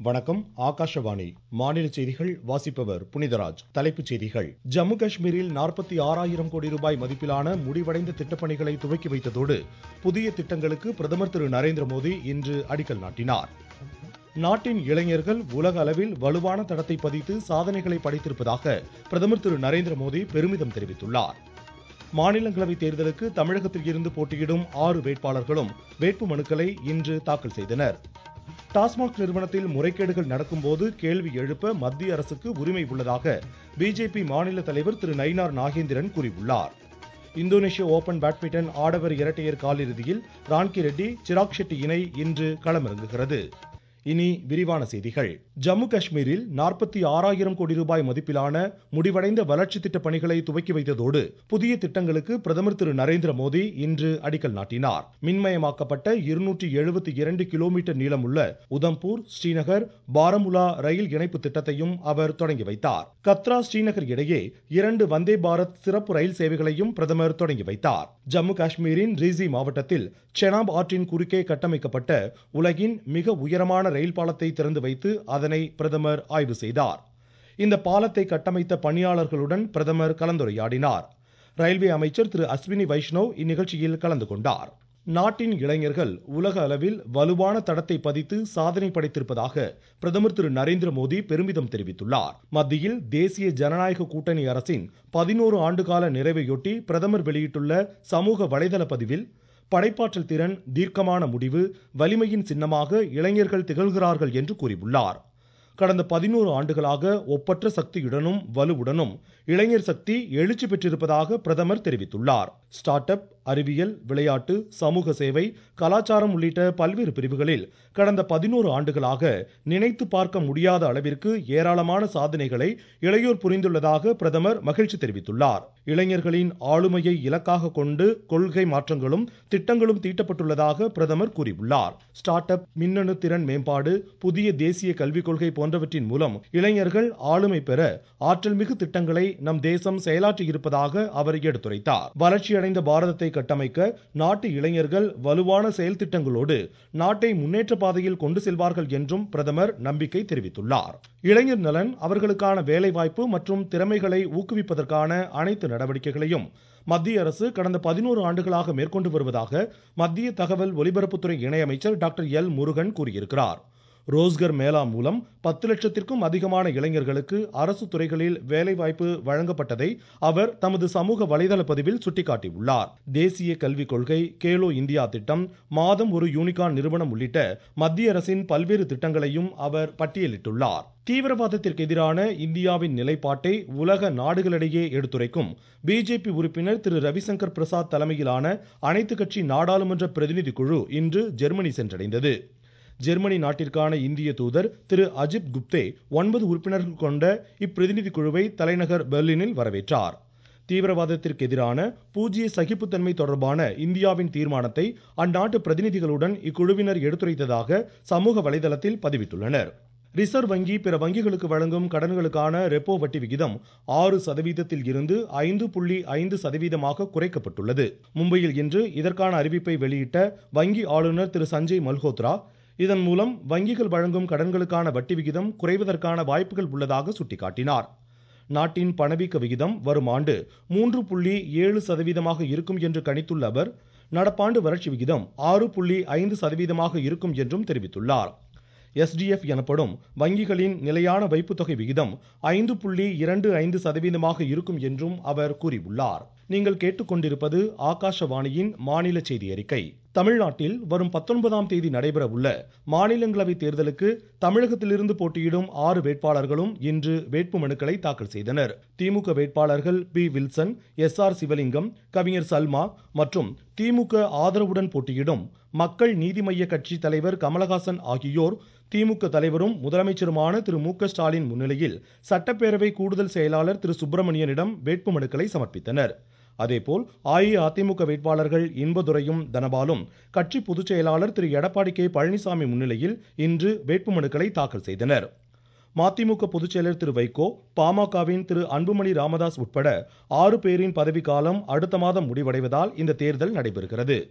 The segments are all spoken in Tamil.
வணக்கம் ஆகாஷவாணி மாநில செய்திகள் வாசிப்பவர் புனிதராஜ் தலைப்புச் செய்திகள் ஜம்மு காஷ்மீரில் நாற்பத்தி ஆறாயிரம் கோடி ரூபாய் மதிப்பிலான முடிவடைந்த திட்டப்பணிகளை துவக்கி வைத்ததோடு புதிய திட்டங்களுக்கு பிரதமர் திரு நரேந்திர மோடி இன்று அடிக்கல் நாட்டினார் நாட்டின் இளைஞர்கள் உலக அளவில் வலுவான தடத்தை பதித்து சாதனைகளை படைத்திருப்பதாக பிரதமர் திரு நரேந்திர மோடி பெருமிதம் தெரிவித்துள்ளார் மாநிலங்களவை தேர்தலுக்கு தமிழகத்தில் இருந்து போட்டியிடும் ஆறு வேட்பாளர்களும் வேட்பு மனுக்களை இன்று தாக்கல் செய்தனர் டாஸ்மாக் நிறுவனத்தில் முறைகேடுகள் நடக்கும்போது கேள்வி எழுப்ப மத்திய அரசுக்கு உரிமை உள்ளதாக பிஜேபி மாநில தலைவர் திரு நயினார் நாகேந்திரன் கூறியுள்ளார் இந்தோனேஷிய ஓபன் பேட்மிண்டன் ஆடவர் இரட்டையர் காலிறுதியில் ரான்கி ரெட்டி சிராக் ஷெட்டி இணை இன்று களமிறங்குகிறது இனி விரிவான செய்திகள் ஜம்மு காஷ்மீரில் நாற்பத்தி ஆறாயிரம் கோடி ரூபாய் மதிப்பிலான முடிவடைந்த வளர்ச்சி திட்ட பணிகளை துவக்கி வைத்ததோடு புதிய திட்டங்களுக்கு பிரதமர் திரு நரேந்திர மோடி இன்று அடிக்கல் நாட்டினார் மின்மயமாக்கப்பட்ட இருநூற்றி எழுபத்தி இரண்டு கிலோமீட்டர் நீளமுள்ள உதம்பூர் ஸ்ரீநகர் பாரமுலா ரயில் இணைப்பு திட்டத்தையும் அவர் தொடங்கி வைத்தார் கத்ரா ஸ்ரீநகர் இடையே இரண்டு வந்தே பாரத் சிறப்பு ரயில் சேவைகளையும் பிரதமர் தொடங்கி வைத்தார் ஜம்மு காஷ்மீரின் ரீசி மாவட்டத்தில் செனாப் ஆற்றின் குறுக்கே கட்டமைக்கப்பட்ட உலகின் மிக உயரமான ரயில் பாலத்தை திறந்து வைத்து அதனை பிரதமர் ஆய்வு செய்தார் இந்த பாலத்தை கட்டமைத்த பணியாளர்களுடன் பிரதமர் கலந்துரையாடினார் ரயில்வே அமைச்சர் திரு அஸ்வினி வைஷ்ணவ் இந்நிகழ்ச்சியில் கலந்து கொண்டார் நாட்டின் இளைஞர்கள் உலக அளவில் வலுவான தடத்தை பதித்து சாதனை படைத்திருப்பதாக பிரதமர் திரு நரேந்திர மோடி பெருமிதம் தெரிவித்துள்ளார் மத்தியில் தேசிய ஜனநாயக கூட்டணி அரசின் பதினோரு ஆண்டுகால நிறைவையொட்டி பிரதமர் வெளியிட்டுள்ள சமூக வலைதள பதிவில் படைப்பாற்றல் திறன் தீர்க்கமான முடிவு வலிமையின் சின்னமாக இளைஞர்கள் திகழ்கிறார்கள் என்று கூறியுள்ளார் கடந்த பதினோரு ஆண்டுகளாக ஒப்பற்ற சக்தியுடனும் வலுவுடனும் இளைஞர் சக்தி எழுச்சி பெற்றிருப்பதாக பிரதமர் தெரிவித்துள்ளார் ஸ்டார்ட் அப் அறிவியல் விளையாட்டு சமூக சேவை கலாச்சாரம் உள்ளிட்ட பல்வேறு பிரிவுகளில் கடந்த பதினோரு ஆண்டுகளாக நினைத்து பார்க்க முடியாத அளவிற்கு ஏராளமான சாதனைகளை இளையோர் புரிந்துள்ளதாக பிரதமர் மகிழ்ச்சி தெரிவித்துள்ளார் இளைஞர்களின் ஆளுமையை இலக்காக கொண்டு கொள்கை மாற்றங்களும் திட்டங்களும் தீட்டப்பட்டுள்ளதாக பிரதமர் கூறியுள்ளார் ஸ்டார்ட் அப் மின்னணு திறன் மேம்பாடு புதிய தேசிய கல்விக் கொள்கை போன்றவற்றின் மூலம் இளைஞர்கள் ஆளுமை பெற ஆற்றல் மிகு திட்டங்களை நம் தேசம் செயலாற்றி இருப்பதாக அவர் எடுத்துரைத்தார் வளர்ச்சியடைந்த பாரதத்தை கட்டமைக்க நாட்டு இளைஞர்கள் வலுவான செயல் திட்டங்களோடு நாட்டை முன்னேற்ற பாதையில் கொண்டு செல்வார்கள் என்றும் பிரதமர் நம்பிக்கை தெரிவித்துள்ளார் இளைஞர் நலன் அவர்களுக்கான வேலைவாய்ப்பு மற்றும் திறமைகளை ஊக்குவிப்பதற்கான அனைத்து நடவடிக்கைகளையும் மத்திய அரசு கடந்த பதினோரு ஆண்டுகளாக மேற்கொண்டு வருவதாக மத்திய தகவல் ஒலிபரப்புத்துறை இணையமைச்சர் டாக்டர் எல் முருகன் கூறியிருக்கிறார் ரோஸ்கர் மேளா மூலம் பத்து லட்சத்திற்கும் அதிகமான இளைஞர்களுக்கு அரசு துறைகளில் வேலைவாய்ப்பு வழங்கப்பட்டதை அவர் தமது சமூக வலைதள பதிவில் சுட்டிக்காட்டியுள்ளார் தேசிய கல்விக் கொள்கை கேலோ இந்தியா திட்டம் மாதம் ஒரு யூனிகான் நிறுவனம் உள்ளிட்ட மத்திய அரசின் பல்வேறு திட்டங்களையும் அவர் பட்டியலிட்டுள்ளார் தீவிரவாதத்திற்கு எதிரான இந்தியாவின் நிலைப்பாட்டை உலக நாடுகளிடையே எடுத்துரைக்கும் பிஜேபி உறுப்பினர் திரு ரவிசங்கர் பிரசாத் தலைமையிலான அனைத்து கட்சி நாடாளுமன்ற பிரதிநிதி குழு இன்று ஜெர்மனி சென்றடைந்தது ஜெர்மனி நாட்டிற்கான இந்திய தூதர் திரு அஜித் குப்தே ஒன்பது உறுப்பினர்கள் கொண்ட இப்பிரதிநிதி குழுவை தலைநகர் பெர்லினில் வரவேற்றார் தீவிரவாதத்திற்கு எதிரான பூஜ்ய சகிப்புத்தன்மை தொடர்பான இந்தியாவின் தீர்மானத்தை அந்நாட்டு பிரதிநிதிகளுடன் இக்குழுவினர் எடுத்துரைத்ததாக சமூக வலைதளத்தில் பதிவிட்டுள்ளனர் ரிசர்வ் வங்கி பிற வங்கிகளுக்கு வழங்கும் கடன்களுக்கான ரெப்போ வட்டி விகிதம் ஆறு சதவீதத்தில் இருந்து ஐந்து புள்ளி ஐந்து சதவீதமாக குறைக்கப்பட்டுள்ளது மும்பையில் இன்று இதற்கான அறிவிப்பை வெளியிட்ட வங்கி ஆளுநர் திரு சஞ்சய் மல்ஹோத்ரா இதன் மூலம் வங்கிகள் வழங்கும் கடன்களுக்கான வட்டி விகிதம் குறைவதற்கான வாய்ப்புகள் உள்ளதாக சுட்டிக்காட்டினார் நாட்டின் பணவீக்க விகிதம் வரும் ஆண்டு மூன்று புள்ளி ஏழு சதவீதமாக இருக்கும் என்று கணித்துள்ள அவர் நடப்பாண்டு வறட்சி விகிதம் ஆறு புள்ளி ஐந்து சதவீதமாக இருக்கும் என்றும் தெரிவித்துள்ளார் எஸ்டிஎஃப் எனப்படும் வங்கிகளின் நிலையான வைப்புத்தொகை விகிதம் ஐந்து புள்ளி இரண்டு ஐந்து சதவீதமாக இருக்கும் என்றும் அவர் கூறியுள்ளார் நீங்கள் கேட்டுக்கொண்டிருப்பது ஆகாஷவாணியின் மாநில செய்தி அறிக்கை தமிழ்நாட்டில் வரும் பத்தொன்பதாம் தேதி நடைபெற உள்ள மாநிலங்களவை தேர்தலுக்கு தமிழகத்திலிருந்து போட்டியிடும் ஆறு வேட்பாளர்களும் இன்று வேட்பு மனுக்களை தாக்கல் செய்தனர் திமுக வேட்பாளர்கள் P Wilson S R Sivalingam கவிஞர் சல்மா மற்றும் திமுக ஆதரவுடன் போட்டியிடும் மக்கள் நீதி மய்ய கட்சி தலைவர் கமலஹாசன் ஆகியோர் திமுக தலைவரும் முதலமைச்சருமான திரு மு ஸ்டாலின் முன்னிலையில் சட்டப்பேரவை கூடுதல் செயலாளர் திரு சுப்பிரமணியனிடம் வேட்புமனுக்களை சமர்ப்பித்தனர் அதேபோல் அஇஅதிமுக வேட்பாளர்கள் இன்பதுரையும் தனபாலும் கட்சி பொதுச் செயலாளர் திரு எடப்பாடி கே பழனிசாமி முன்னிலையில் இன்று வேட்புமனுக்களை தாக்கல் செய்தனர் மதிமுக பொதுச்செயலர் திரு வைகோ பாமகவின் திரு அன்புமணி ராமதாஸ் உட்பட ஆறு பேரின் பதவிக்காலம் அடுத்த மாதம் முடிவடைவதால் இந்த தேர்தல் நடைபெறுகிறது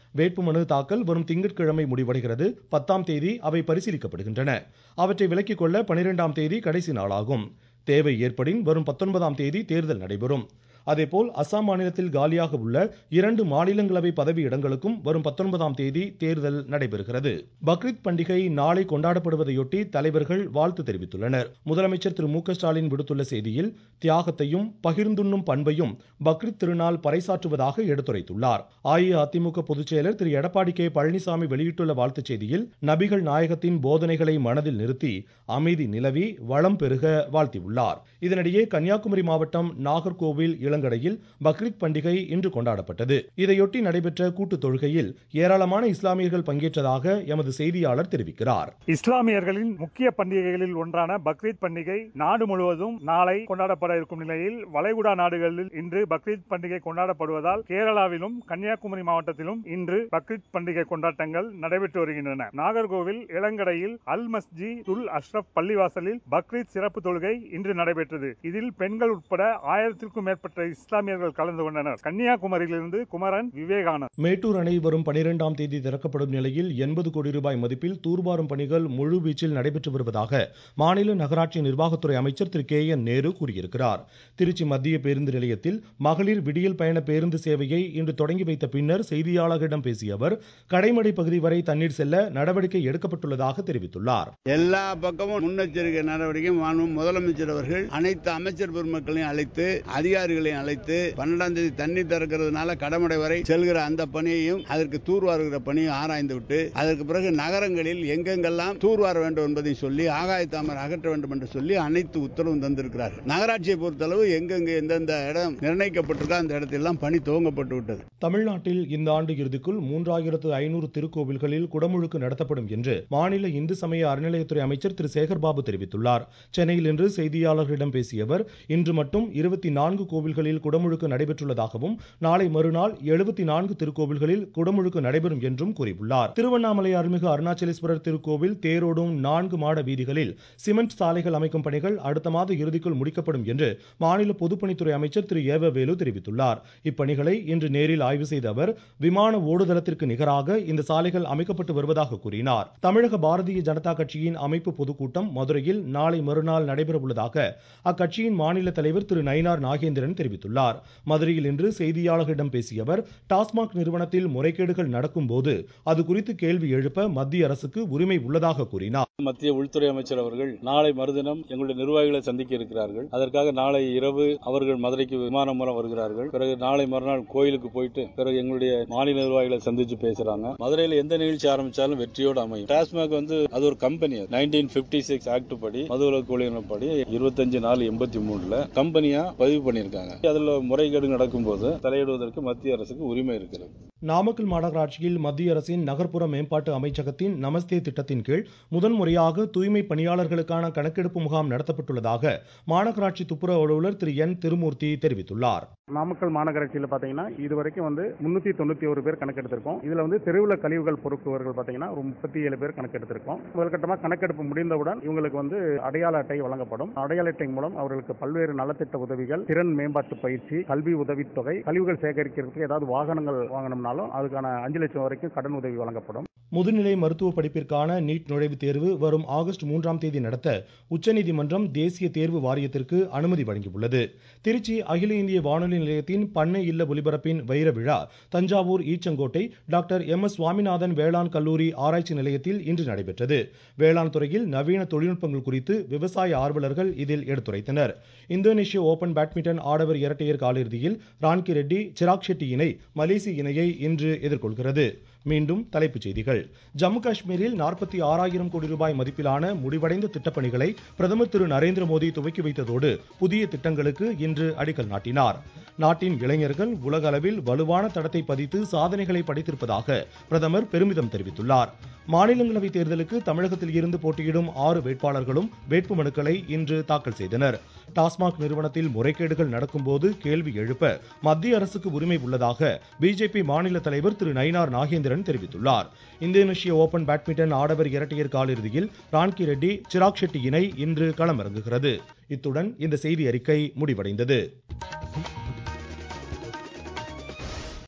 வேட்புமனு தாக்கல் வரும் திங்கட்கிழமை முடிவடைகிறது பத்தாம் தேதி அவை பரிசீலிக்கப்படுகின்றன அவற்றை விலக்கிக் கொள்ள பனிரெண்டாம் தேதி கடைசி நாளாகும் தேவை ஏற்படின் வரும் பத்தொன்பதாம் தேதி தேர்தல் நடைபெறும் அதேபோல் அசாம் மாநிலத்தில் காலியாக உள்ள இரண்டு மாநிலங்களவை பதவி இடங்களுக்கும் வரும் பத்தொன்பதாம் தேதி தேர்தல் நடைபெறுகிறது பக்ரீத் பண்டிகை நாளை கொண்டாடப்படுவதையொட்டி தலைவர்கள் வாழ்த்து தெரிவித்துள்ளனர் முதலமைச்சர் திரு மு க ஸ்டாலின் விடுத்துள்ள செய்தியில் தியாகத்தையும் பகிர்ந்துண்ணும் பண்பையும் பக்ரீத் திருநாள் பறைசாற்றுவதாக எடுத்துரைத்துள்ளார் அஇஅதிமுக பொதுச் செயலர் திரு எடப்பாடி கே பழனிசாமி வெளியிட்டுள்ள வாழ்த்துச் செய்தியில் நபிகள் நாயகத்தின் போதனைகளை மனதில் நிறுத்தி அமைதி நிலவி வளம் பெருக வாழ்த்தியுள்ளார் இதனிடையே கன்னியாகுமரி மாவட்டம் நாகர்கோவில் இளங்கடையில் பக்ரீத் பண்டிகை இன்று கொண்டாடப்பட்டது இதையொட்டி நடைபெற்ற கூட்டுத் தொழுகையில் ஏராளமான இஸ்லாமியர்கள் பங்கேற்றதாக எமது செய்தியாளர் தெரிவிக்கிறார் இஸ்லாமியர்களின் முக்கிய பண்டிகைகளில் ஒன்றான பக்ரீத் பண்டிகை நாடு முழுவதும் நாளை கொண்டாடப்பட இருக்கும் நிலையில் வளைகுடா நாடுகளில் இன்று பக்ரீத் பண்டிகை கொண்டாடப்படுவதால் கேரளாவிலும் கன்னியாகுமரி மாவட்டத்திலும் இன்று பக்ரீத் பண்டிகை கொண்டாட்டங்கள் நடைபெற்று வருகின்றன நாகர்கோவில் இளங்கடையில் அல் மஸ்ஜி துல் அஷ்ரப் பள்ளிவாசலில் பக்ரீத் சிறப்பு தொழுகை இன்று நடைபெற்றது இதில் பெண்கள் உட்பட ஆயிரத்திற்கும் மேற்பட்ட இஸ்லாமியர்கள் கலந்து கொண்டனர் கன்னியாகுமரியிலிருந்து குமரன் விவேகானந்த் மேட்டூர் அணை வரும் பனிரெண்டாம் தேதி திறக்கப்படும் நிலையில் எண்பது கோடி ரூபாய் மதிப்பில் தூர்வாரும் பணிகள் முழுவீச்சில் நடைபெற்று வருவதாக மாநில நகராட்சி நிர்வாகத்துறை அமைச்சர் திரு கே என் நேரு கூறியிருக்கிறார் திருச்சி மத்திய பேருந்து நிலையத்தில் மகளிர் விடியல் பயண பேருந்து சேவையை இன்று தொடங்கி வைத்த பின்னர் செய்தியாளர்களிடம் பேசிய அவர் கடைமடை பகுதி வரை தண்ணீர் செல்ல நடவடிக்கை எடுக்கப்பட்டுள்ளதாக தெரிவித்துள்ளார் எல்லா பக்கமும் முன்னெச்சரிக்கை நடவடிக்கை மாண்பு முதலமைச்சர் அவர்கள் அனைத்து அமைச்சர் பெருமக்களையும் அழைத்து அதிகாரிகளையும் அழைத்து பன்னெண்டாம் தேதி தண்ணீர் திறக்கிறதுனால கடமடை வரை செல்கிற அந்த பணியையும் அதற்கு தூர்வாருகிற பணியும் ஆராய்ந்து விட்டு அதற்கு பிறகு நகரங்களில் எங்கெங்கெல்லாம் தூர்வார வேண்டும் என்பதையும் சொல்லி ஆகாய தாமரை அகற்ற வேண்டும் என்று சொல்லி அனைத்து உத்தரவும் தந்திருக்கிறார் நகராட்சியை பொறுத்தளவு எங்கெங்கு எந்தெந்த இடம் நிர்ணயிக்கப்பட்டிருக்கோ அந்த இடத்திலெல்லாம் பணி துவங்கப்பட்டு விட்டது தமிழ்நாட்டில் இந்த ஆண்டு இறுதிக்குள் மூன்றாயிரத்து ஐநூறு திருக்கோவில்களில் குடமுழுக்கு நடத்தப்படும் என்று மாநில இந்து சமய அறநிலையத்துறை அமைச்சர் திரு சேகர்பாபு தெரிவித்துள்ளார் சென்னையில் இன்று செய்தியாளர்களிடம் பேசிய அவர் இன்று மட்டும் இருபத்தி நான்கு கோவில்களில் குடமுழுக்கு நடைபெற்றுள்ளதாகவும் நாளை மறுநாள் எழுபத்தி நான்கு திருக்கோவில்களில் குடமுழுக்கு நடைபெறும் என்றும் கூறியுள்ளார் திருவண்ணாமலை அருள்மிகு அருணாச்சலேஸ்வரர் திருக்கோவில் தேரோடும் நான்கு மாட வீதிகளில் சிமெண்ட் சாலைகள் அமைக்கும் பணிகள் அடுத்த மாத இறுதிக்குள் முடிக்கப்படும் என்று மாநில பொதுப்பணித்துறை அமைச்சர் திரு ஏவ வேலு தெரிவித்துள்ளார் இப்பணிகளை இன்று நேரில் ஆய்வு செய்த அவர் விமான ஓடுதளத்திற்கு நிகராக இந்த சாலைகள் அமைக்கப்பட்டு வருவதாக கூறினார் தமிழக பாரதிய ஜனதா கட்சியின் அமைப்பு பொதுக்கூட்டம் மதுரையில் நாளை மறுநாள் நடைபெறவுள்ளதாக அக்கட்சியின் மாநில தலைவர் திரு நயினார் நாகேந்திரன் தெரிவித்துள்ளார் மதுரையில் இன்று செய்தியாளர்களிடம் பேசிய அவர் டாஸ்மாக் நிறுவனத்தில் முறைகேடுகள் நடக்கும்போது அது குறித்து கேள்வி எழுப்ப மத்திய அரசுக்கு உரிமை உள்ளதாக கூறினார் மத்திய உள்துறை அமைச்சர் அவர்கள் நாளை மறுதினம் எங்களுடைய நிர்வாகிகளை சந்திக்க இருக்கிறார்கள் அதற்காக நாளை இரவு அவர்கள் மதுரைக்கு விமானம் மூலம் வருகிறார்கள் பிறகு நாளை மறுநாள் கோயிலுக்கு போயிட்டு பிறகு எங்களுடைய மாநில நிர்வாகிகளை சந்திச்சு பேசுறாங்க மதுரையில் எந்த நிகழ்ச்சி ஆரம்பிச்சாலும் வெற்றியோடு அமையும் டாஸ்மாக் வந்து அது ஒரு company nineteen fifty six act படி மதுவிலக்கு ஒழிப்பின்படி இருபத்தஞ்சு நாலு எண்பத்தி மூணுல கம்பெனியா பதிவு பண்ணியிருக்காங்க அதுல முறைகேடு நடக்கும்போது தலையிடுவதற்கு மத்திய அரசுக்கு உரிமை இருக்கிறது நாமக்கல் மாநகராட்சியில் மத்திய அரசின் நகர்ப்புற மேம்பாட்டு அமைச்சகத்தின் நமஸ்தே திட்டத்தின் கீழ் முதன்முறையாக தூய்மை பணியாளர்களுக்கான கணக்கெடுப்பு முகாம் நடத்தப்பட்டுள்ளதாக மாநகராட்சி துப்புரவு அலுவலர் திரு என் திருமூர்த்தி தெரிவித்துள்ளார் நாமக்கல் மாநகராட்சியில் பார்த்தீங்கன்னா இது வரைக்கும் வந்து முன்னூத்தி தொண்ணூத்தி ஒரு பேர் கணக்கெடுத்திருக்கோம் இதுல வந்து தெருவுல கழிவுகள் பொறுக்குவர்கள் பார்த்தீங்கன்னா ஒரு முப்பத்தி ஏழு பேர் கணக்கெடுத்திருக்கோம் முதல்கட்டமாக கணக்கெடுப்பு முடிந்தவுடன் இவங்களுக்கு வந்து அடையாள அட்டை வழங்கப்படும் அடையாள அட்டை மூலம் அவர்களுக்கு பல்வேறு நலத்திட்ட உதவிகள் திறன் மேம்பாட்டு பயிற்சி கல்வி உதவித்தொகை கழிவுகள் சேகரிக்கிறதுக்கு ஏதாவது வாகனங்கள் வாங்கணும்னாலும் அதுக்கான அஞ்சு லட்சம் வரைக்கும் கடன் உதவி வழங்கப்படும் முதுநிலை மருத்துவ படிப்பிற்கான நீட் நுழைவுத் தேர்வு வரும் ஆகஸ்ட் மூன்றாம் தேதி நடத்த உச்சநீதிமன்றம் தேசிய தேர்வு வாரியத்திற்கு அனுமதி வழங்கியுள்ளது திருச்சி அகில இந்திய வானொலி நிலையத்தின் பண்ணை இல்ல ஒலிபரப்பின் வைர விழா Thanjavur Eachangottai doctor M S Swaminathan வேளாண் கல்லூரி ஆராய்ச்சி நிலையத்தில் இன்று நடைபெற்றது வேளாண் துறையில் நவீன தொழில்நுட்பங்கள் குறித்து விவசாய ஆர்வலர்கள் இதில் எடுத்துரைத்தனர் இந்தோனேஷிய ஓபன் பேட்மிண்டன் ஆடவர் இரட்டையர் காலிறுதியில் ரான்கி ரெட்டி சிராக் ஷெட்டி இணை மலேசிய இணையை இன்று எதிர்கொள்கிறது மீண்டும் தலைப்புச் செய்திகள் ஜம்மு காஷ்மீரில் நாற்பத்தி ஆறாயிரம் கோடி ரூபாய் மதிப்பிலான முடிவடைந்த திட்டப்பணிகளை பிரதமர் திரு நரேந்திர மோடி துவக்கி வைத்ததோடு புதிய திட்டங்களுக்கு இன்று அடிக்கல் நாட்டினார் நாட்டின் இளைஞர்கள் உலக அளவில் வலுவான தடத்தை பதித்து சாதனைகளை படைத்திருப்பதாக பிரதமர் பெருமிதம் தெரிவித்துள்ளார் மாநிலங்களவை தேர்தலுக்கு தமிழகத்தில் இருந்து போட்டியிடும் ஆறு வேட்பாளர்களும் வேட்புமனுக்களை இன்று தாக்கல் செய்தனர் டாஸ்மாக் நிறுவனத்தில் முறைகேடுகள் நடக்கும்போது கேள்வி எழுப்ப மத்திய அரசுக்கு உரிமை உள்ளதாக பிஜேபி மாநில தலைவர் திரு நயினார் நாகேந்திரன் தெரிவித்துள்ளார் இந்தோனேஷிய ஓபன் பேட்மிண்டன் ஆடவர் இரட்டையர் காலிறுதியில் ரான்கி ரெட்டி சிராக் ஷெட்டி இணை இன்று களமிறங்குகிறது இத்துடன் இந்த செய்தி அறிக்கை முடிவடைந்தது